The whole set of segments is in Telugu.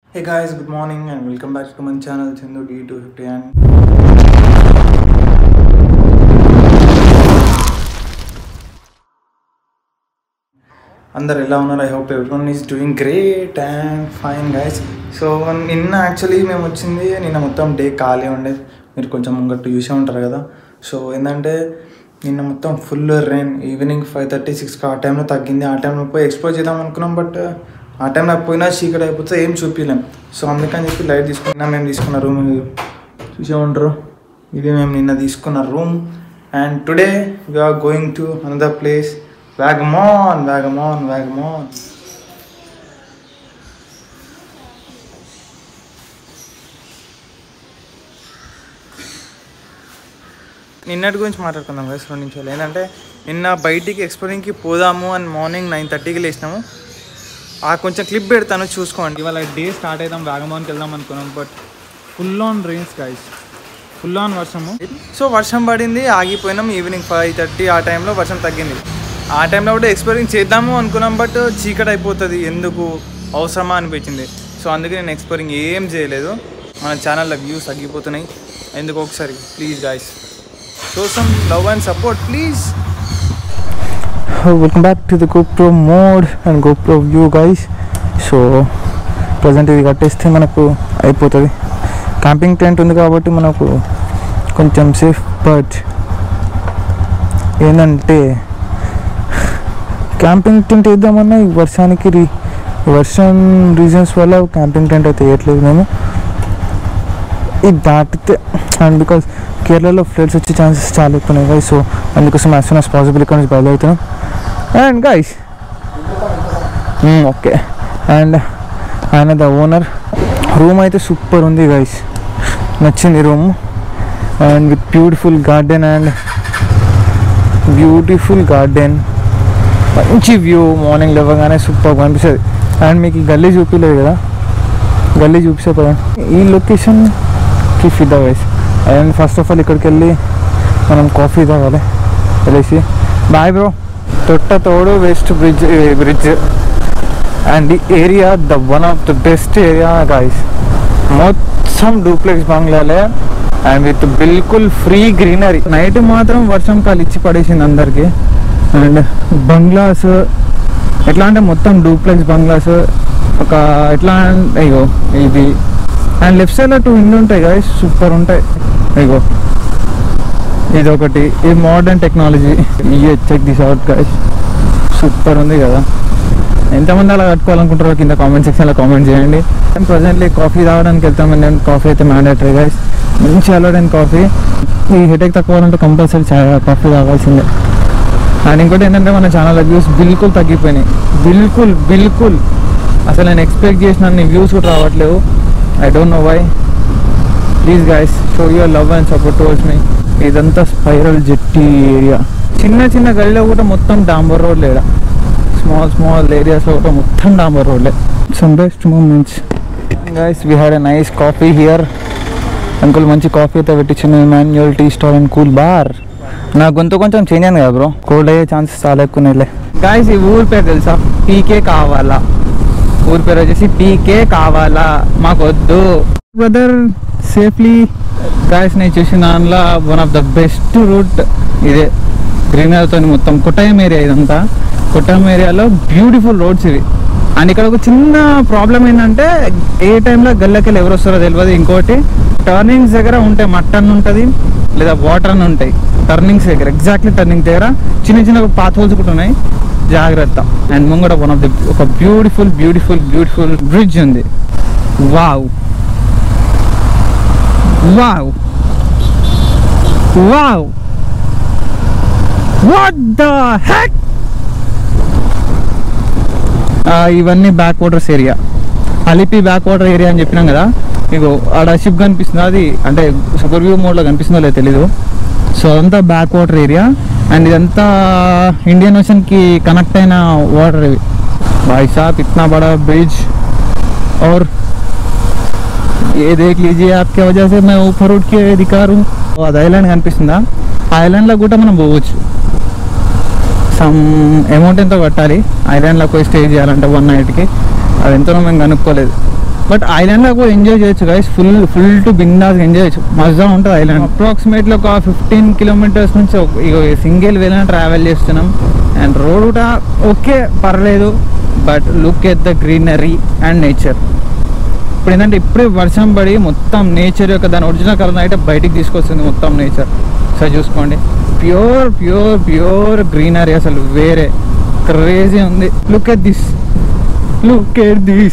Hey guys, good morning and welcome back to my channel Chindu D250 and అందరు ఎలా ఉన్నారు I hope everyone is doing great and fine guys so నిన్న యాక్చువల్లీ మేము వచ్చింది నిన్న మొత్తం డే ఖాళీ ఉండే మీరు కొంచెం ముంగట్టు చూసే ఉంటారు కదా సో ఏంటంటే నిన్న మొత్తం full rain evening five thirty సిక్స్కి ఆ టైంలో తగ్గింది ఆ టైంలో పోయి ఎక్స్ప్లోర్ చేద్దాం అనుకున్నాం బట్ ఆ టైంలో పోయినా చీకటి అయిపోతే ఏం చూపించలేం సో అందుకని చెప్పి లైట్ తీసుకున్నా మేము తీసుకున్న రూమ్ చూసే ఉంటారు ఇది మేము నిన్న తీసుకున్న room and today we're going to another place Vagamon Vagamon Vagamon నిన్నటి గురించి మాట్లాడుకుందాం కదా రెండు నిమిషాలు ఏంటంటే నిన్న బయటికి ఎక్స్ప్లోరింగ్కి పోదాము అని మార్నింగ్ నైన్ థర్టీకి లేచినాము ఆ కొంచెం క్లిప్ పెడతాను చూసుకోండి ఇవాళ డే స్టార్ట్ అవుదాం వ్యాగమాన్కి వెళ్దాం అనుకున్నాం but full on rains guys full on వర్షము సో వర్షం పడింది ఆగిపోయినాం ఈవినింగ్ ఫైవ్ థర్టీ ఆ టైంలో వర్షం తగ్గింది ఆ టైంలో కూడా ఎక్స్ప్లోరింగ్ చేద్దాము అనుకున్నాం బట్ చీకటి అయిపోతుంది ఎందుకు అవసరమా అనిపించింది సో అందుకే నేను ఎక్స్ప్లోరింగ్ ఏం చేయలేదు మన ఛానల్లో వ్యూస్ తగ్గిపోతున్నాయి ఎందుకు ఒకసారి please guys show some love and support please welcome back to the GoPro mode and GoPro view guys so present ఇది కట్టేస్తే మనకు అయిపోతుంది క్యాంపింగ్ టెంట్ ఉంది కాబట్టి మనకు కొంచెం సేఫ్ బట్ ఏంటంటే క్యాంపింగ్ టెంట్ వేద్దామన్నా ఈ వర్షానికి రీ వర్షం రీజన్స్ వల్ల క్యాంపింగ్ టెంట్ అయితే వేయట్లేదు మేము ఇది దాటితే అండ్ బికాస్ కేరళలో ఫ్లడ్స్ వచ్చే ఛాన్సెస్ చాలా ఎక్కువ ఉన్నాయి గైస్ సో అందుకోసం యాజ్ సూన్ యాజ్ పాసిబుల్ ఇక్కడ నుంచి బయలుదేరుతున్నాం అండ్ గైస్ ఓకే అండ్ ఆయన ద ఓనర్ రూమ్ అయితే సూపర్ ఉంది గైస్ నచ్చింది room and with beautiful garden and beautiful garden మంచి వ్యూ మార్నింగ్ లేవగానే సూపర్ కనిపిస్తుంది అండ్ మీకు ఈ గల్లీ చూపించలేదు కదా గల్లీ చూపిస్తే పదండి ఈ లొకేషన్కి ఫిదా guys and first of all ఇక్కడికి వెళ్ళి మనం కాఫీ తాగాలి వెళ్ళేసి బాయ్ బ్రో తొట్ట తోడు వెస్ట్ బ్రిడ్జ్ బ్రిడ్జ్ అండ్ ఈ area the one of the best area guys మొత్తం డూప్లెక్స్ బంగ్లాలే అండ్ విత్ బిల్కుల్ ఫ్రీ గ్రీనరీ నైట్ మాత్రం వర్షం కాలు ఇచ్చి పడేసింది అందరికి అండ్ బంగ్లాస్ ఎట్లా అంటే మొత్తం డూప్లెక్స్ బంగ్లాస్ ఒక ఎట్లా అంటే అయ్యో ఇది అండ్ లెఫ్ట్ సైడ్లో టూ ఇండ్లు ఉంటాయి గాయస్ సూపర్ ఉంటాయి అయ్యో ఇది ఒకటి ఇది మోడర్న్ టెక్నాలజీ ఇయే check this out guys super ఉంది కదా ఎంతమంది అలా కట్టుకోవాలనుకుంటారో కింద కామెంట్ సెక్షన్లో కామెంట్ చేయండి అండ్ ప్రజెంట్లీ కాఫీ తాగడానికి వెళ్తాం నేను కాఫీ అయితే మ్యాండేటరీ గైస్ మంచి అలవాడైన కాఫీ ఈ హెడేక్ తక్కువాలంటే కంపల్సరీ కాఫీ తాగాల్సిందే అండ్ ఇంకోటి ఏంటంటే మన ఛానల్ వ్యూస్ బిల్కుల్ తగ్గిపోయినాయి బిల్కుల్ బిల్కుల్ అసలు నేను ఎక్స్పెక్ట్ చేసిన వ్యూస్ కూడా రావట్లేవు I don't know why please guys show your love and support towards మీ ఇదంతా స్పైరల్ జెట్టి ఏరియా చిన్న చిన్న గల్లీలో కూడా మొత్తం డాంబర్ రోడ్ లేడా స్మాల్ స్మాల్ ఏరియాస్లో కూడా మొత్తం డాంబర్ రోడ్లే some best moments guys we had a nice coffee here uncle మంచి కాఫీ అయితే పెట్టించింది manual tea stall and cool bar నా గొంతు కొంచెం చేంజ్ అయింది కదా బ్రో కోల్డ్ అయ్యే ఛాన్సెస్ చాలా ఎక్కువ ఉన్నాయిలే గాయస్ ఈ ఊరి పేరు తెలుసా పీకే కావాలా ఊరి పేరు వచ్చేసి పీకే కావాలా మాకు వద్దు బ్రదర్ సేఫ్లీ గాయస్ నేను చూసిన దానిలో one of the best route ఇదే గ్రీనరీతో మొత్తం కొట్టాయం ఏరియా ఇదంతా కొట్టాయం ఏరియాలో బ్యూటిఫుల్ రోడ్స్ ఇవి అండ్ ఇక్కడ ఒక చిన్న ప్రాబ్లం ఏంటంటే ఏ టైంలో గల్లకెళ్ళి ఎవరు వస్తారో తెలియదు ఇంకోటి టర్నింగ్స్ దగ్గర ఉంటాయి మట్టన్ ఉంటుంది లేదా వాటర్ అని ఉంటాయి టర్నింగ్స్ దగ్గర ఎగ్జాక్ట్లీ టర్నింగ్ దగ్గర చిన్న చిన్న పాత్ హోల్స్ కూడా ఉన్నాయి జాగ్రత్త అండ్ ముంగడ వన్ ఆఫ్ ది ఒక బ్యూటిఫుల్ బ్యూటిఫుల్ బ్యూటిఫుల్ బ్రిడ్జ్ ఉంది wow wow wow what the heck ఇవన్నీ back waters area Alleppey back water area అని చెప్పినాం కదా మీకు ఆడ షిప్ కనిపిస్తుంది అది అంటే సూపర్ వ్యూ మోడ్లో కనిపిస్తుందో లేదో తెలీదు సో అదంతా బ్యాక్ వాటర్ ఏరియా అండ్ ఇదంతా ఇండియన్ ఓషన్కి కనెక్ట్ అయిన వాటర్ ఇవి भाई साहब इतना बड़ा ब्रिज और ये देख लीजिए आपके वजह से मैं ऊपर उठ के दिखा रहा हूँ అది ఐలాండ్ కనిపిస్తుందా ఆ ఐలాండ్లో కూడా మనం పోవచ్చు సమ్ అమౌంట్ ఎంతో కట్టాలి ఐలాండ్లో పోయి స్టే చేయాలంటే వన్ నైట్కి అది ఎంతనో మేము కనుక్కోలేదు బట్ ఐలాండ్ లో కూడా ఎంజాయ్ చేయొచ్చు గైస్ ఫుల్ ఫుల్ టు బిందాస్ ఎంజాయ్ చేయొచ్చు మజా ఉంటుంది ఐలాండ్ అప్రాక్సిమేట్లీ ఒక ఫిఫ్టీన్ కిలోమీటర్స్ నుంచి ఒక- ఇగో సింగిల్ వేలో ట్రావెల్ చేస్తున్నాం అండ్ రోడ్ కూడా ఓకే పర్లేదు but look at the greenery and nature ఇప్పుడు ఏంటంటే ఇప్పుడే వర్షం పడి మొత్తం నేచర్ యొక్క దాని ఒరిజినల్ కలర్ అయితే బయటికి తీసుకొస్తుంది మొత్తం నేచర్ సో చూసుకోండి ప్యూర్ ప్యూర్ ప్యూర్ గ్రీనరీ అసలు వేరే క్రేజీ ఉంది look at this look at this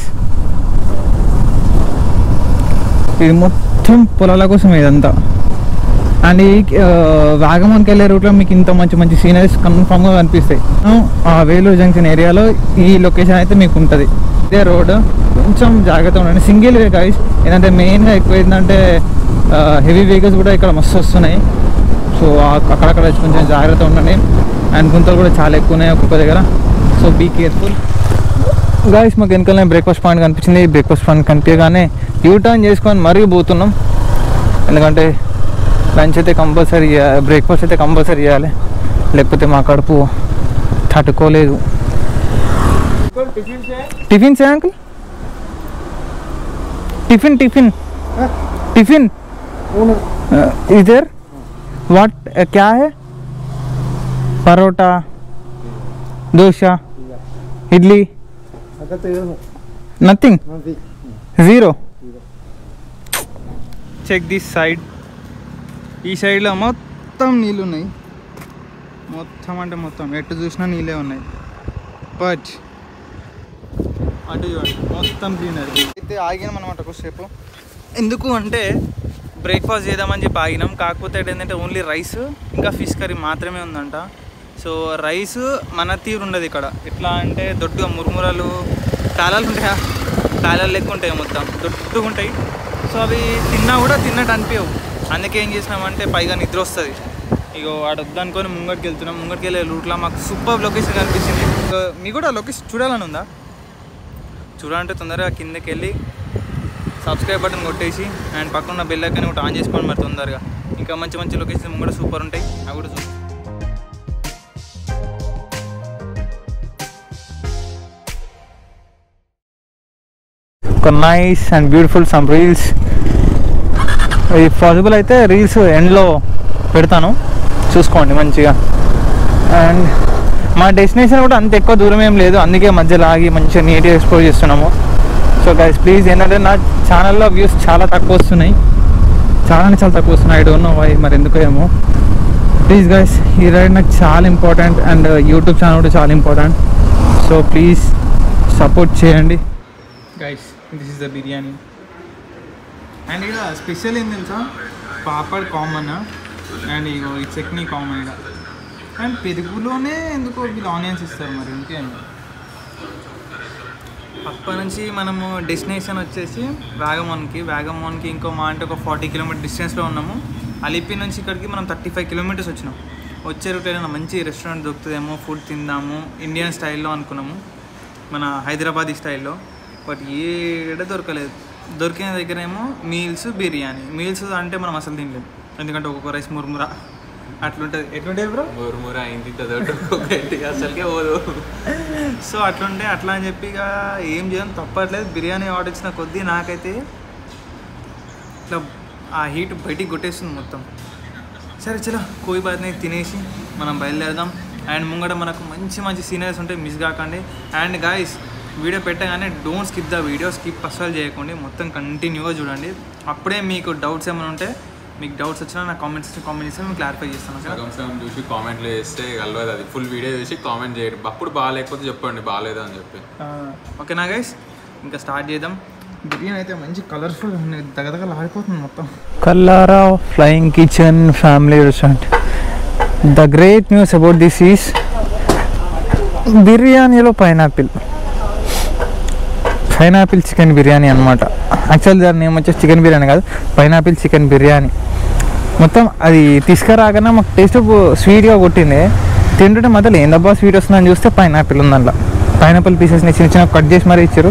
ఇది మొత్తం పొలాల కోసం ఇదంతా అండ్ ఈ వాగమన్కి వెళ్ళే రూట్లో మీకు ఇంత మంచి మంచి సీనరీస్ కన్ఫామ్గా కనిపిస్తాయి ఆ వేలూరు జంక్షన్ ఏరియాలో ఈ లొకేషన్ అయితే మీకు ఉంటుంది ఇదే రోడ్ కొంచెం జాగ్రత్తగా ఉండండి సింగిల్ వే గాయస్ ఏంటంటే మెయిన్గా ఎక్కువ ఏంటంటే హెవీ వెహికల్స్ కూడా ఇక్కడ మస్తు వస్తున్నాయి సో అక్కడక్కడ కొంచెం జాగ్రత్త ఉండండి అండ్ గుంతలు కూడా చాలా ఎక్కువ ఉన్నాయి ఒక్కొక్క దగ్గర సో బీ కేర్ఫుల్ గాయస్ మాకు వెనకాలనే బ్రేక్ఫాస్ట్ పాయింట్ కనిపించింది బ్రేక్ఫాస్ట్ పాయింట్ కనిపించగానే యూ టర్న్ చేసుకొని మరీ పోతున్నాం ఎందుకంటే లంచ్ అయితే కంపల్సరీ బ్రేక్ఫాస్ట్ అయితే కంపల్సరీ చేయాలి లేకపోతే మా కడుపు తట్టుకోలేదు టిఫిన్ సే అంకుల్ టిఫిన్ టిఫిన్ టిఫిన్ इधर व्हाट क्या है parotta dosa idli nothing zero check this side ఈ సైడ్లో మొత్తం నీళ్ళు ఉన్నాయి మొత్తం అంటే మొత్తం ఎటు చూసినా నీళ్ళే ఉన్నాయి బట్ అటు చూడండి మొత్తం గ్రీనరీ అయితే ఆగినాం అనమాట కొద్దిసేపు ఎందుకు అంటే బ్రేక్ఫాస్ట్ చేద్దామని చెప్పి ఆగినాం కాకపోతే ఏంటంటే ఓన్లీ రైస్ ఇంకా ఫిష్ కర్రీ మాత్రమే ఉందంట సో రైస్ మన తీరు ఉండదు ఇక్కడ ఎట్లా అంటే దొడ్డుగా మురుమురలు తాళాలు ఉంటాయా తాళాలు లెక్క ఉంటాయి మొత్తం దొడ్డుగా ఉంటాయి సో అవి తిన్నా కూడా తిన్నట్టు అనిపించవు అందుకే ఏం చేసినామంటే పైగా నిద్ర వస్తుంది ఇగో ఆడ వద్దనుకొని ముంగటికి వెళ్తున్నాం ముంగటికి వెళ్ళే రూట్లో మాకు సూపర్ లొకేషన్ కనిపించింది ఇగో మీకు కూడా లొకేషన్ చూడాలని ఉందా చూడాలంటే తొందరగా కిందకి వెళ్ళి సబ్స్క్రైబ్ బటన్ కొట్టేసి అండ్ పక్కన బెల్ ఐకాన్ ఒకటి ఆన్ చేసుకోండి మరి తొందరగా ఇంకా మంచి మంచి లొకేషన్ కూడా సూపర్ ఉంటాయి అవి కూడా చూ ఒక nice and beautiful some reels ఇది పాసిబుల్ అయితే రీల్స్ ఎండ్లో పెడతాను చూసుకోండి మంచిగా అండ్ మా డెస్టినేషన్ కూడా అంత ఎక్కువ దూరం ఏం లేదు అందుకే మధ్యలో ఆగి మంచిగా నీట్గా ఎక్స్ప్లోర్ చేస్తున్నాము సో గైస్ ప్లీజ్ ఏంటంటే నా ఛానల్లో వ్యూస్ చాలా తక్కువ వస్తున్నాయి చాలా అంటే చాలా తక్కువ వస్తున్నాయి ఐ డోంట్ నో వై మరి ఎందుకో ఏమో ప్లీజ్ గైస్ ఈ రైడ్ నాకు చాలా ఇంపార్టెంట్ అండ్ యూట్యూబ్ ఛానల్ కూడా చాలా ఇంపార్టెంట్ సో ప్లీజ్ సపోర్ట్ చేయండి guys this is the biryani and ఇక్కడ స్పెషల్ ఏం తెలుసా పాపడ్ కామన్ అండ్ ఇగో ఈ చట్నీ కామన్ ఇక్కడ అండ్ పెరుగులోనే ఎందుకో వీళ్ళు ఆనియన్స్ ఇస్తారు మరి ఇంకేం అప్పటి నుంచి మనము డెస్టినేషన్ వచ్చేసి వ్యాగమోన్కి వ్యాగమోన్కి ఇంకో మా అంటే ఒక ఫార్టీ కిలోమీటర్ డిస్టెన్స్లో ఉన్నాము అలిపి నుంచి ఇక్కడికి మనం థర్టీ ఫైవ్ కిలోమీటర్స్ వచ్చినాం వచ్చే రూట్ ఏదైనా మంచి రెస్టారెంట్ దొరుకుతుందేమో ఫుడ్ తిందాము ఇండియన్ స్టైల్లో అనుకున్నాము మన హైదరాబాదీ స్టైల్లో బట్ ఏడ దొరకలేదు దొరికిన దగ్గర ఏమో మీల్స్ బిర్యానీ మీల్స్ అంటే మనం అసలు తినలేము ఎందుకంటే ఒక్కొక్క రైస్ మురుమురా అట్లుంటుంది ఎట్లుంటుంది బ్రో మురుముర అయింది ఒకటి అసలుకే పోదు సో అట్లుంటే అట్లా అని చెప్పి ఇక ఏం చేయడం తప్పట్లేదు బిర్యానీ ఆర్డర్ ఇచ్చిన కొద్దీ నాకైతే ఇట్లా ఆ హీట్ బయటికి కొట్టేస్తుంది మొత్తం సరే చలో కోయి బాత్ని తినేసి మనం బయలుదేరదాం అండ్ ముంగట మనకు మంచి మంచి సీనరీస్ ఉంటాయి మిస్ కాకండి అండ్ గాయస్ వీడియో పెట్టగానే don't skip the video skip అస్సలు చేయకండి మొత్తం కంటిన్యూగా చూడండి అప్పుడే మీకు డౌట్స్ ఏమైనా ఉంటే మీకు డౌట్స్ వచ్చినా నా కామెంట్స్ కామెంట్ చేస్తే మేము క్లారిఫై చేస్తాను ఓకేనా సగం సగం చూసి కామెంట్లు చేస్తే కలవదు అది ఫుల్ వీడియో చూసి కామెంట్ చేయడం అప్పుడు బాగాలేకపోతే చెప్పండి బాగాలేదు అని చెప్పి ఓకేనా గైస్ ఇంకా స్టార్ట్ చేద్దాం బిర్యానీ అయితే మంచి కలర్ఫుల్ దగ్గర ఆడిపోతుంది మొత్తం కల్లారా flying kitchen family restaurant the great news about this is బిర్యానీలో పైనాపిల్ పైనాపిల్ చికెన్ బిర్యానీ అనమాట యాక్చువల్ దాని నేమ్ వచ్చేసి చికెన్ బిర్యానీ కాదు పైనాపిల్ చికెన్ బిర్యానీ మొత్తం అది తీసుకురాగానే మాకు టేస్ట్ స్వీట్గా కొట్టింది తింటుంటే మధ్యలో ఏందబ్బా స్వీట్ వస్తుందని చూస్తే పైనాపిల్ ఉంది అందులో పైనాపిల్ పీసెస్ని చిన్న చిన్న కట్ చేసి మరీ ఇచ్చారు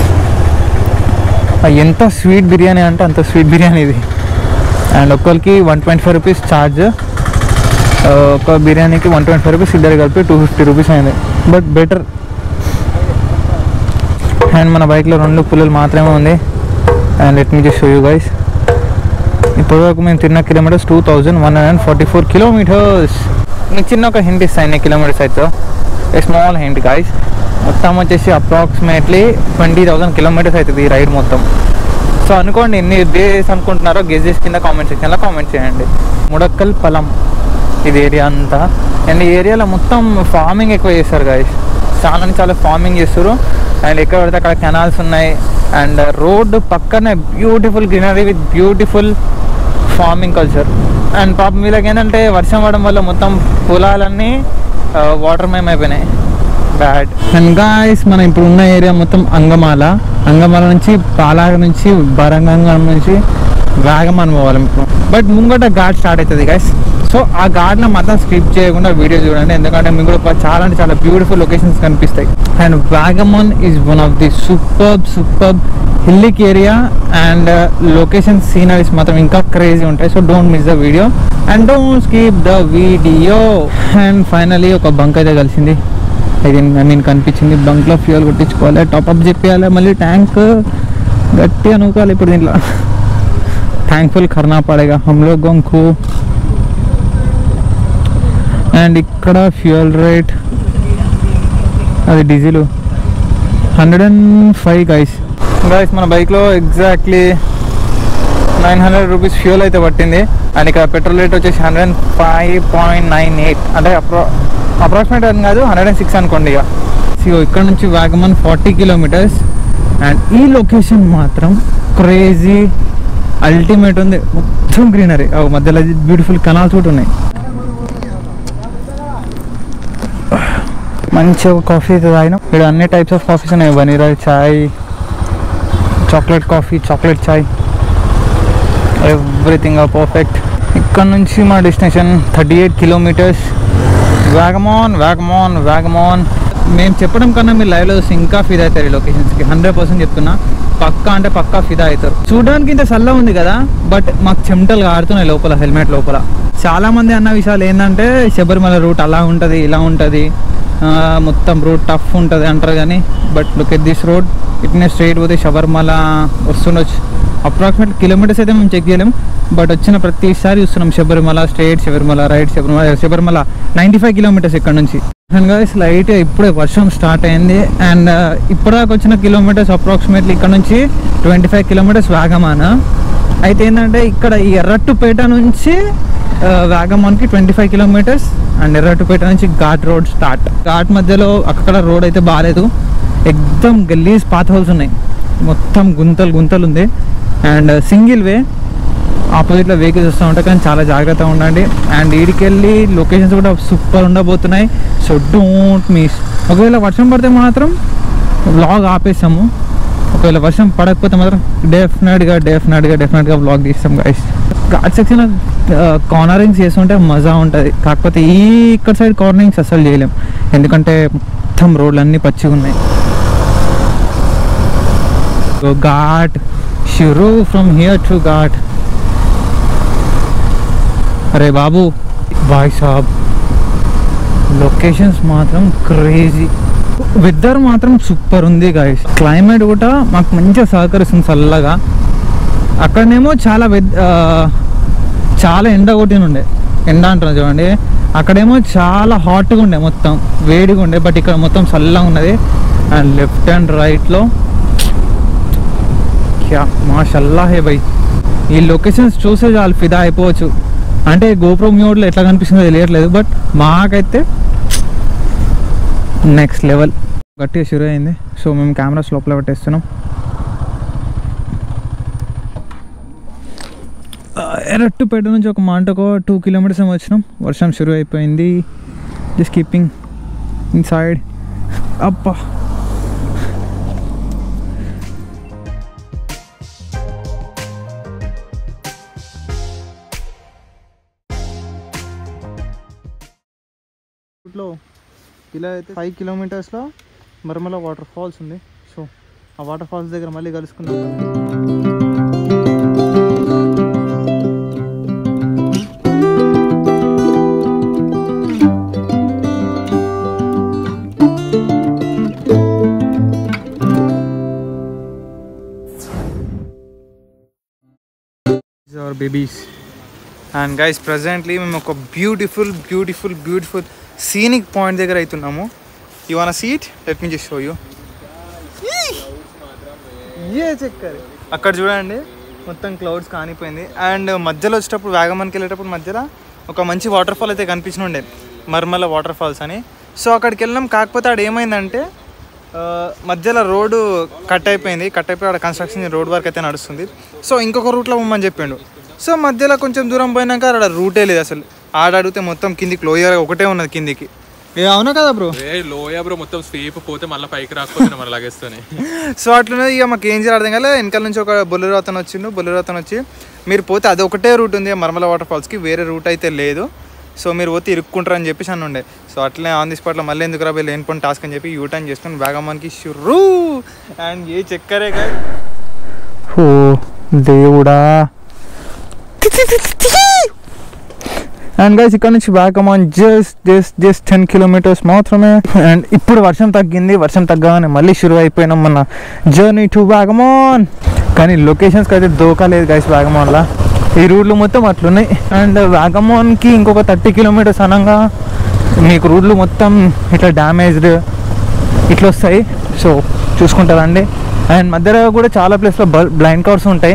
ఆ ఎంత స్వీట్ బిర్యానీ అంటే అంత స్వీట్ బిర్యానీ ఇది అండ్ ఒక్కరికి one twenty five rupees charge ఒక బిర్యానీకి వన్ ట్వంటీ ఫైవ్ రూపీస్ ఇద్దరు కలిపి టూ ఫిఫ్టీ రూపీస్ అయింది బట్ బెటర్ అండ్ మన బైక్లో రెండు పుల్లలు మాత్రమే ఉంది and let me just show you guys ఇప్పటివరకు మేము తిన్న kilometres two thousand one hundred forty four kilometres మీకు చిన్న ఒక హింట్ ఇస్తాను ఎన్ని కిలోమీటర్స్ అయితే ఏ స్మాల్ హింట్ గైస్ మొత్తం వచ్చేసి అప్రాక్సిమేట్లీ ట్వంటీ థౌసండ్ కిలోమీటర్స్ అవుతుంది ఈ రైడ్ మొత్తం సో అనుకోండి ఎన్ని డేస్ అనుకుంటున్నారో గెజెస్ కింద కామెంట్ సెక్షన్లో కామెంట్ చేయండి ముడక్కల్ పొలం ఇది ఏరియా అంతా అండ్ ఈ ఏరియాలో మొత్తం ఫార్మింగ్ ఎక్కువ చేస్తారు గాయస్ చాలా అంటే చాలా ఫార్మింగ్ చేస్తారు అండ్ ఎక్కడ పడితే అక్కడ కెనాల్స్ ఉన్నాయి అండ్ రోడ్ పక్కనే beautiful greenery with beautiful farming culture and పాపం వీళ్ళకి ఏంటంటే వర్షం పడడం వల్ల మొత్తం పొలాలన్నీ వాటర్ మేమ్ అయిపోయినాయి బ్యాడ్ అండ్ గాయస్ మనం ఇప్పుడు ఉన్న ఏరియా మొత్తం అంగమాల అంగమాల నుంచి పాలాగ నుంచి బరంగంగం నుంచి వేగమని పోవాలి ఇప్పుడు బట్ ముంగట ఘాట్ స్టార్ట్ అవుతుంది గైస్ సో ఆ ఘాట్లో మాత్రం స్కిప్ చేయకుండా వీడియో చూడండి ఎందుకంటే మీకు కూడా చాలా అంటే చాలా బ్యూటిఫుల్ లొకేషన్స్ కనిపిస్తాయి and Vagamon is one of the super super hilly area and location sceneries మాత్రం ఇంకా క్రేజీ ఉంటాయి so don't miss the video and don't skip the video and finally ఒక బంక్ అయితే కలిసింది ఇది నేను కనిపించింది బంక్లో ఫ్యూయల్ కొట్టించుకోవాలి టాప్అప్ చెప్పేయాలి మళ్ళీ ట్యాంక్ గట్టి అనుకోవాలి ఇప్పుడు దీంట్లో థ్యాంక్ఫుల్ కర్నా పడేగా హమ్లో గొంకు అండ్ ఇక్కడ ఫ్యూయల్ రేట్ అది diesel hundred and five guys guys మన బైక్లో exactly nine hundred rupees fuel అయితే పట్టింది అండ్ ఇక్కడ పెట్రోల్ రేట్ వచ్చేసి hundred and five point nine eight అంటే అప్రో అప్రాక్సిమేట్ అని కాదు హండ్రెడ్ అండ్ సిక్స్ అనుకోండి ఇక సో ఇక్కడ నుంచి వాగమన్ ఫార్టీ కిలోమీటర్స్ అండ్ ఈ లొకేషన్ మాత్రం క్రేజీ అల్టిమేట్ ఉంది మొత్తం గ్రీనరీ మధ్యలో బ్యూటిఫుల్ కెనాల్స్ కూడా ఉన్నాయి మంచి ఒక కాఫీ అయితే తాగినాం ఇక్కడ అన్ని టైప్స్ ఆఫ్ కాఫీస్ ఉన్నాయి vanilla chai chocolate coffee chocolate chai everything ఆ పర్ఫెక్ట్ ఇక్కడ నుంచి మా destination thirty eight kilometres Vagamon Vagamon Vagamon మేము చెప్పడం కన్నా మీరు లైవ్లో చూసి ఇంకా ఫిదా అవుతారు ఈ లొకేషన్స్కి హండ్రెడ్ పర్సెంట్ చెప్తున్నా పక్కా అంటే పక్కా ఫిదా అవుతారు చూడడానికి ఇంత చల్ల ఉంది కదా బట్ మాకు చెమటలు కారుతున్నాయి లోపల హెల్మెట్ లోపల చాలా మంది అన్న విషయాలు ఏంటంటే శబరిమల రూట్ అలా ఉంటుంది ఇలా ఉంటుంది మొత్తం రూట్ టఫ్ ఉంటుంది అంటారు కానీ but look at this road ఇట్నే స్ట్రైట్ పోతే శబరిమల వస్తుండొచ్చు అప్రాక్సిమేట్ కిలోమీటర్స్ అయితే మేము చెక్ చేయలేము బట్ వచ్చిన ప్రతిసారి చూస్తున్నాం Sabarimala straight Sabarimala right Sabarimala Sabarimala ninety five kilometres ఇక్కడ నుంచి అండ్ గాయస్ లైట్ ఇప్పుడే వర్షం స్టార్ట్ అయింది అండ్ ఇప్పటిదాకా వచ్చిన కిలోమీటర్స్ అప్రాక్సిమేట్లీ ఇక్కడ నుంచి ట్వంటీ ఫైవ్ కిలోమీటర్స్ వాగమాన అయితే ఏంటంటే ఇక్కడ ఈ ఎర్రట్టుపేట నుంచి వాగమాన్కి twenty five kilometres and Erattupetta నుంచి ఘాట్ రోడ్ స్టార్ట్ ఘాట్ మధ్యలో అక్కడ రోడ్ అయితే బాగాలేదు ఎక్దమ్ గల్లీస్ పాత్ హోల్స్ ఉన్నాయి మొత్తం గుంతలు గుంతలు ఉంది అండ్ సింగిల్ వే ఆపోజిట్లో వెహికల్స్ వస్తూ ఉంటాయి కానీ చాలా జాగ్రత్తగా ఉండండి అండ్ ఈడికెళ్ళి లొకేషన్స్ కూడా సూపర్ ఉండబోతున్నాయి సో డోంట్ మిస్ ఒకవేళ వర్షం పడితే మాత్రం వ్లాగ్ ఆపేసాము ఒకవేళ వర్షం పడకపోతే మాత్రం డెఫినెట్గా డెఫినెట్గా డెఫినెట్గా వ్లాగ్ తీస్తాం గైస్ ఘాట్ సెక్షన్ కార్నరింగ్స్ చేస్తుంటే మజా ఉంటుంది కాకపోతే ఈ ఇక్కడ సైడ్ కార్నరింగ్స్ అసలు చేయలేం ఎందుకంటే మొత్తం రోడ్లు అన్నీ పచ్చిగా ఉన్నాయి ఘాట్ షురూ ఫ్రమ్ హియర్ టు ఘాట్ అరే బాబు బాయ్ సాబ్ లొకేషన్స్ మాత్రం క్రేజీ వెదర్ మాత్రం సూపర్ ఉంది గాయస్ క్లైమేట్ కూడా మాకు మంచిగా సహకరిస్తుంది చల్లగా అక్కడనేమో చాలా వెద్ ఆ, చాలా ఎండ కొట్టిన ఉండే ఎండ అంటున్నా చూడండి అక్కడేమో చాలా హాట్గా ఉండే మొత్తం వేడిగా ఉండే బట్ ఇక్కడ మొత్తం చల్లగా ఉన్నది అండ్ లెఫ్ట్ అండ్ రైట్లో క్యా మాషల్లా హే బై ఈ లొకేషన్స్ చూసే చాలు ఫిదా అయిపోవచ్చు అంటే గోప్రో మ్యూట్లో ఎట్లా కనిపిస్తుందో తెలియట్లేదు బట్ మాకైతే నెక్స్ట్ లెవెల్ గట్టిగా షురు అయింది సో మేము కెమెరాస్ లోపల పెట్టేస్తున్నాం ఎరట్టుపేట నుంచి ఒక మాటకు టూ కిలోమీటర్స్ ఏమో వచ్చినాం వర్షం షురు అయిపోయింది జస్ట్ కీపింగ్ ఇన్ సైడ్ అబ్బా లో ఇలా అయితే ఫైవ్ కిలోమీటర్స్లో మరమల వాటర్ ఫాల్స్ ఉంది సో ఆ వాటర్ ఫాల్స్ దగ్గర మళ్ళీ కలుసుకుందాం our babies and guys presently మేము ఒక beautiful beautiful beautiful scenic point దగ్గర అవుతున్నాము యూ వాన్ సీట్ let me just show you a చెక్కర్ అక్కడ చూడండి మొత్తం క్లౌడ్స్ కానిపోయింది అండ్ మధ్యలో వచ్చేటప్పుడు వేగమన్కి వెళ్ళేటప్పుడు మధ్యలో ఒక మంచి వాటర్ ఫాల్ అయితే కనిపించిన ఉండే మర్మల వాటర్ ఫాల్స్ అని సో అక్కడికి వెళ్ళినాం కాకపోతే ఆడ ఏమైందంటే ఆ, మధ్యలో రోడ్డు కట్ అయిపోయింది కట్ అయిపోయి ఆడ కన్స్ట్రక్షన్ రోడ్ వర్క్ అయితే నడుస్తుంది సో ఇంకొక రూట్లో పోమని చెప్పిండు సో మధ్యలో కొంచెం దూరం పోయినాక ఆడ రూటే లేదు అసలు ఆడ అడిగితే మొత్తం కిందికి లోయర్ ఒకటే ఉన్నది కిందికి ఏ అవునా కదా బ్రో ఏ లోయ బ్రో మొత్తం స్వీప్ పోతే మళ్ళీ పైకి రాకపోతే మన లాగేస్తానే సో అట్లనే ఇక మాకు ఏం చేయాలి అర్థం కాలే వెనకాల నుంచి ఒక బొల్లెరు అతను వచ్చిండు బొల్లెరు అతను వచ్చి మీరు పోతే అది ఒకటే రూట్ ఉంది మర్మల వాటర్ ఫాల్స్కి వేరే రూట్ అయితే లేదు సో మీరు పోతే ఇరుక్కుంటారు అని చెప్పేసి అని ఉండే సో అట్లనే ఆన్ ది స్పాట్లో మళ్ళీ ఎందుకు రాబోయే లేని పని టాస్క్ అని చెప్పి యూ టర్న్ చేసుకొని వేగమ్మకి షుర్రు అండ్ ఏ చక్కరే కాదు ఓ దేవుడా అండ్ గైస్ ఇక్కడ నుంచి Vagamon just just just ten kilometres మాత్రమే అండ్ ఇప్పుడు వర్షం తగ్గింది వర్షం తగ్గగానే మళ్ళీ షురు అయిపోయినాం మన జర్నీ టు బ్యాగమాన్ కానీ లొకేషన్స్కి అయితే దోకా లేదు గైస్ బ్యాగమాన్లో ఈ రూట్లు మొత్తం అట్లున్నాయి అండ్ వ్యాగమాన్కి ఇంకొక థర్టీ కిలోమీటర్స్ అనగా మీకు రూట్లు మొత్తం ఇట్లా డ్యామేజ్డ్ ఇట్లా వస్తాయి సో చూసుకుంటారండి అండ్ మధ్యలో కూడా చాలా ప్లేస్లో బ్లైండ్ కవర్స్ ఉంటాయి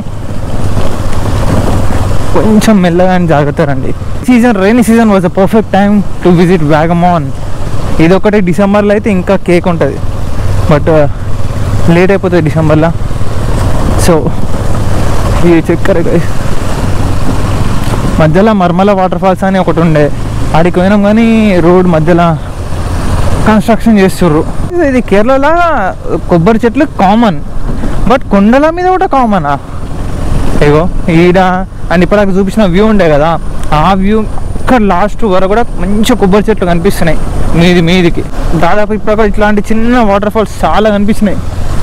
కొంచెం మెల్లగా అని జాగ్రత్త రండి season rainy season was a perfect time to visit Vagamon ఇది ఒకటి డిసెంబర్లో అయితే ఇంకా కేక్ ఉంటుంది బట్ లేట్ అయిపోతుంది డిసెంబర్లో సో ఈ చక్కెర guys. మధ్యలో మర్మల వాటర్ ఫాల్స్ అని ఒకటి ఉండే ఆడికి పోయినాం కానీ రోడ్ మధ్యలో కన్స్ట్రక్షన్ చేస్తుర్రు ఇది కేరళలో కొబ్బరి చెట్లు కామన్ బట్ కొండల మీద కూడా కామనా ఇగో ఈడ అండ్ ఇప్పుడు చూపించిన వ్యూ ఉండే కదా ఆ వ్యూ ఇక్కడ లాస్ట్ వరకు కూడా మంచి కొబ్బరి చెట్లు కనిపిస్తున్నాయి మీది మీదికి దాదాపు ఇప్పుడు ఇట్లాంటి చిన్న వాటర్ ఫాల్స్ చాలా కనిపిస్తున్నాయి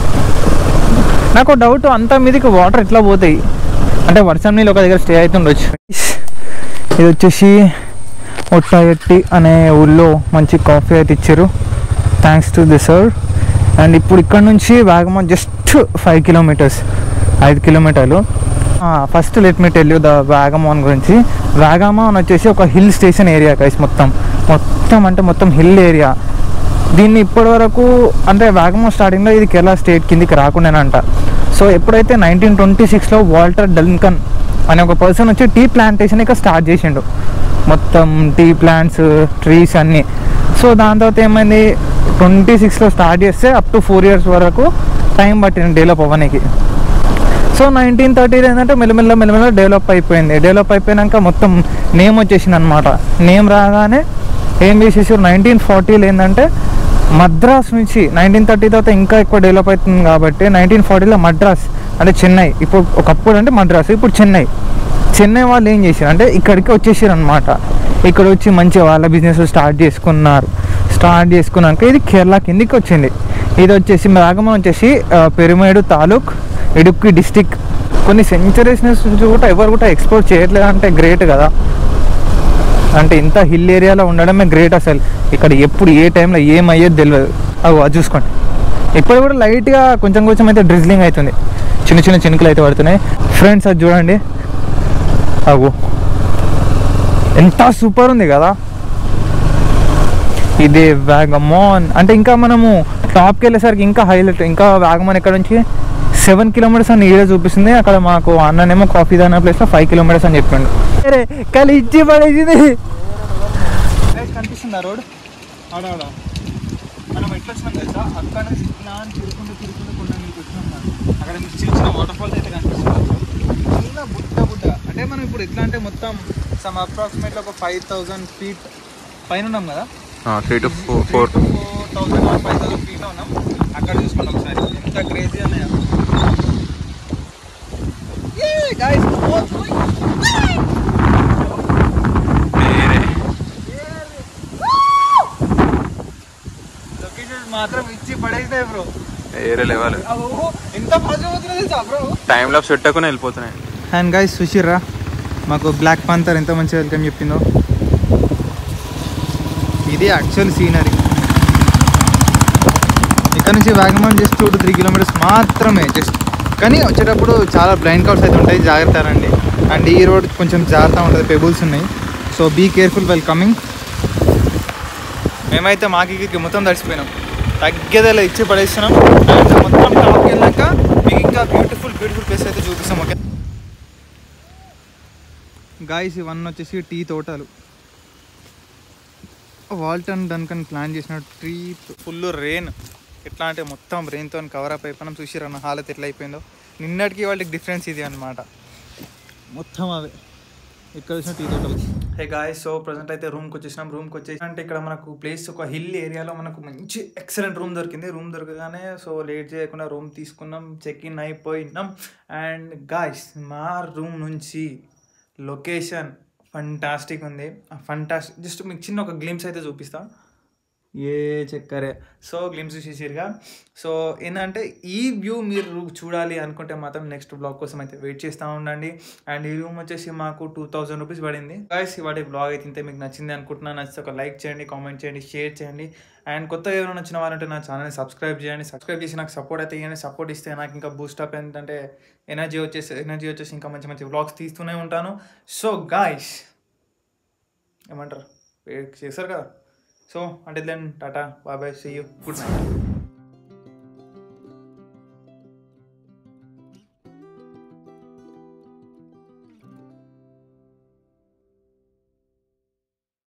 నాకు డౌట్ అంతా మీదకి వాటర్ ఎట్లా పోతాయి అంటే వర్షం నీళ్ళు ఒక దగ్గర స్టే అవుతుండొచ్చు ఇది వచ్చేసి ఒట్టాయట్టి అనే ఊళ్ళో మంచి కాఫీ అయితే ఇచ్చారు thanks to the sir and ఇప్పుడు ఇక్కడ నుంచి వాగమాన్ జస్ట్ ఫైవ్ కిలోమీటర్స్ ఐదు కిలోమీటర్లు first let me tell you the Vagamon గురించి వాగమాన్ వచ్చేసి ఒక హిల్ స్టేషన్ ఏరియా కైస్ మొత్తం మొత్తం అంటే మొత్తం హిల్ ఏరియా దీన్ని ఇప్పటి వరకు అంటే వాగమాన్ స్టార్టింగ్లో ఇది కేరళ స్టేట్ కిందికి రాకుండానంట సో ఎప్పుడైతే నైన్టీన్ ట్వంటీ సిక్స్లో వాల్టర్ డల్కన్ అనే ఒక పర్సన్ వచ్చి టీ ప్లాంటేషన్ ఇక స్టార్ట్ చేసిండు మొత్తం టీ ప్లాంట్స్ ట్రీస్ అన్నీ సో దాని తర్వాత ఏమైంది ట్వంటీ సిక్స్లో స్టార్ట్ చేస్తే అప్ టు ఫోర్ ఇయర్స్ వరకు టైం పట్టింది డెవలప్ అవ్వడానికి సో నైన్టీన్ థర్టీలో ఏంటంటే మెల్లమెల్ల మెల్లమెల్ల డెవలప్ అయిపోయింది డెవలప్ అయిపోయాక మొత్తం నేమ్ వచ్చేసింది అనమాట నేమ్ రాగానే ఏం చేసేసారు నైన్టీన్ ఫార్టీలో ఏంటంటే మద్రాస్ నుంచి నైన్టీన్ థర్టీ తర్వాత ఇంకా ఎక్కువ డెవలప్ అవుతుంది కాబట్టి నైన్టీన్ ఫార్టీలో మద్రాస్ అంటే చెన్నై ఇప్పుడు ఒకప్పుడు అంటే మద్రాస్ ఇప్పుడు చెన్నై చెన్నై వాళ్ళు ఏం చేశారు అంటే ఇక్కడికి వచ్చేసారు అనమాట ఇక్కడ వచ్చి మంచిగా వాళ్ళ బిజినెస్ స్టార్ట్ చేసుకున్నారు స్టార్ట్ చేసుకున్నాక ఇది కేరళ కిందికి వచ్చింది ఇది వచ్చేసి రాగమం వచ్చేసి ఆ, పెరుమేడు తాలూక్ ఇడుక్కి డిస్టిక్ కొన్ని సెంచరీస్ నుంచి కూడా ఎవరు కూడా ఎక్స్ప్లోర్ చేయట్లేదు అంటే గ్రేట్ కదా అంటే ఇంత హిల్ ఏరియాలో ఉండడమే గ్రేట్ అసలు ఇక్కడ ఎప్పుడు ఏ టైంలో ఏమయ్యేది తెలియదు అవి అది చూసుకోండి ఇప్పుడు కూడా లైట్గా కొంచెం కొంచెం అయితే డ్రిజ్లింగ్ అవుతుంది చిన్న చిన్న చినుకులు అయితే పడుతున్నాయి ఫ్రెండ్స్ అది చూడండి అగో ఎంత సూపర్ ఉంది కదా ఇదే వ్యాగమాన్ అంటే ఇంకా మనము టాప్కి వెళ్ళేసరికి ఇంకా హైలైట్ ఇంకా వ్యాగమాన్ ఇక్కడ నుంచి సెవెన్ కిలోమీటర్స్ అని ఈడే చూపిస్తుంది అక్కడ మాకు అన్ననేమో కాఫీ దాని ప్లేస్లో ఫైవ్ కిలోమీటర్స్ అని చెప్పిండు అరే కలిసి పడేసింది కనిపిస్తుందా రోడ్ ఆడ ఆడ మనం ఎట్లా వచ్చినాం తెలుసా అక్కడ నుంచి ఇట్లా అని తిరుగుకుంటూ తిరుగుకుంటూ కొండ మీదకి వచ్చినాం మనం. అక్కడ మీకు చిన్న చిన్న వాటర్ ఫాల్స్ అయితే కనిపిస్తుంది చిన్న బుట్ట బుట్ట అంటే మనం ఇప్పుడు ఎట్లా అంటే మొత్తం సమ్ అప్రాక్సిమేట్లీ ఒక ఫైవ్ థౌజండ్ ఫీట్ పైన ఉన్నాం కదా three to four four four thousand five thousand ఫీట్లో ఉన్నాం అక్కడ చూసుకున్నాం ఒకసారి ఎంత క్రేజీ ఉన్నాయో guys, what's going లొకేషన్ మాత్రం ఇచ్చి పడేసినాయి బ్రో వేరే లెవెల్ ఎంత ఫాస్ట్ అవుతున్నది తెలుసా బ్రో టైం లాప్స్ పెట్టకుండా వెళ్ళిపోతున్నాయి అండ్ గైస్ చూసిర్రా మాకు బ్లాక్ పాంతర్ ఎంత మంచిగా వెల్కమ్ చెప్పిందో ఇది యాక్చువల్ సీనరీ ఇక్కడ నుంచి Vagamon just two to three kilometres మాత్రమే జస్ట్ కానీ వచ్చేటప్పుడు చాలా బ్లైండ్ కవర్స్ అయితే ఉంటాయి జాగ్రత్త రండి అండ్ ఈ రోడ్ కొంచెం జాగ్రత్త ఉంటుంది పెబుల్స్ ఉన్నాయి so be careful while coming మేమైతే మాకి మొత్తం తడిచిపోయినాం తగ్గేదేలా ఇచ్చి పడేస్తున్నాం అండ్ మొత్తం టాప్కి వెళ్ళాక మీకు ఇంకా బ్యూటిఫుల్ బ్యూటిఫుల్ ప్లేస్ అయితే చూపిస్తాం ఓకే గాయస్ ఇవన్నీ వచ్చేసి టీ తోటలు వాల్టన్ డన్కన్ ప్లాన్ చేసిన ట్రీ ఫుల్ రెయిన్ ఎట్లా అంటే మొత్తం రెయిన్తో కవర్ అప్ అయిపోయినాం చూసిరన్న హాలత్ ఎట్లా అయిపోయిందో నిన్నటికి వాళ్ళకి డిఫరెన్స్ ఇది అనమాట మొత్తం అవే ఇక్కడ చూసిన టీ తోటలు హే గాయస్ సో ప్రజెంట్ అయితే రూమ్కి వచ్చేసినాం రూమ్కి వచ్చేసి అంటే ఇక్కడ మనకు ప్లేస్ ఒక హిల్ ఏరియాలో మనకు మంచి ఎక్సలెంట్ రూమ్ దొరికింది రూమ్ దొరకగానే సో లేట్ చేయకుండా రూమ్ తీసుకున్నాం చెక్ ఇన్ అయిపోయినాం అండ్ గాయస్ మా రూమ్ నుంచి లొకేషన్ ఫంటాస్టిక్ ఉంది ఫంటాస్టిక్ జస్ట్ మీకు చిన్న ఒక గ్లిమ్స్ అయితే చూపిస్తా ఏ చక్కరే సో గ్లిమ్స్ చూసేసిరుగా సో ఏంటంటే ఈ వ్యూ మీరు చూడాలి అనుకుంటే మాత్రం నెక్స్ట్ బ్లాగ్ కోసం అయితే వెయిట్ చేస్తూ ఉండండి అండ్ ఈ రూమ్ వచ్చేసి మాకు టూ థౌజండ్ రూపీస్ పడింది గాయస్ ఇవాటి బ్లాగ్ అయితే ఇంతే మీకు నచ్చింది అనుకుంటున్నాను నచ్చితే ఒక లైక్ చేయండి కామెంట్ చేయండి షేర్ చేయండి అండ్ కొత్తగా ఎవరైనా వచ్చిన వాళ్ళంటే నా ఛానల్ని సబ్స్క్రైబ్ చేయండి సబ్స్క్రైబ్ చేసి నాకు సపోర్ట్ అయితే ఇవ్వండి సపోర్ట్ ఇస్తే నాకు ఇంకా బూస్టప్ ఏంటంటే ఎనర్జీ వచ్చేసి ఎనర్జీ వచ్చేసి ఇంకా మంచి మంచి బ్లాగ్స్ తీస్తూనే ఉంటాను సో గాయస్ ఏమంటారు వెయిట్ చేశారు కదా సో అంటే దెన్ టాటా బాబాయ్ సీ యూ గుడ్ నైట్